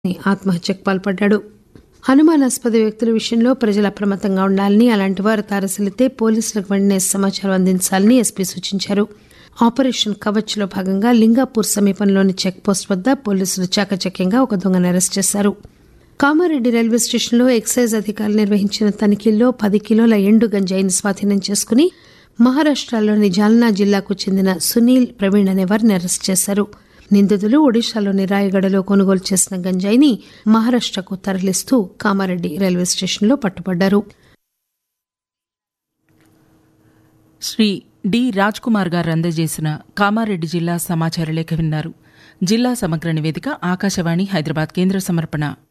ఆత్మహత్యకు పాల్పడ్డాడు అనుమానాస్పద వ్యక్తుల విషయంలో ప్రజలు అప్రమత్తంగా ఉండాలని అలాంటి వారు తారసలితే పోలీసులకు వెంటనే సమాచారం అందించాలని ఎస్పీ సూచించారు ఆపరేషన్ కవచ్ లో భాగంగా లింగాపూర్ సమీపంలోని చెక్ పోస్ట్ వద్ద పోలీసులు చాకచక్యంగా ఒక దొంగను అరెస్ట్ చేశారు కామారెడ్డి రైల్వే స్టేషన్లో ఎక్సైజ్ అధికారులు నిర్వహించిన తనిఖీల్లో పది కిలోల ఎండు గంజాయిని స్వాధీనం చేసుకుని మహారాష్టలోని జాల్నా జిల్లాకు చెందిన సునీల్ ప్రవీణ్ అనే వారిని అరెస్ట్ చేశారు నిందితులు ఒడిశాలోని రాయగడలో కొనుగోలు చేసిన గంజాయిని మహారాష్టకు తరలిస్తూ కామారెడ్డి రైల్వే స్టేషన్లో పట్టుబడ్డారు శ్రీ డి కుమార్ గారు అందజేసిన కామారెడ్డి జిల్లా సమాచార లేఖ విన్నారు జిల్లా సమగ్ర నివేదిక ఆకాశవాణి హైదరాబాద్ కేంద్ర సమర్పణ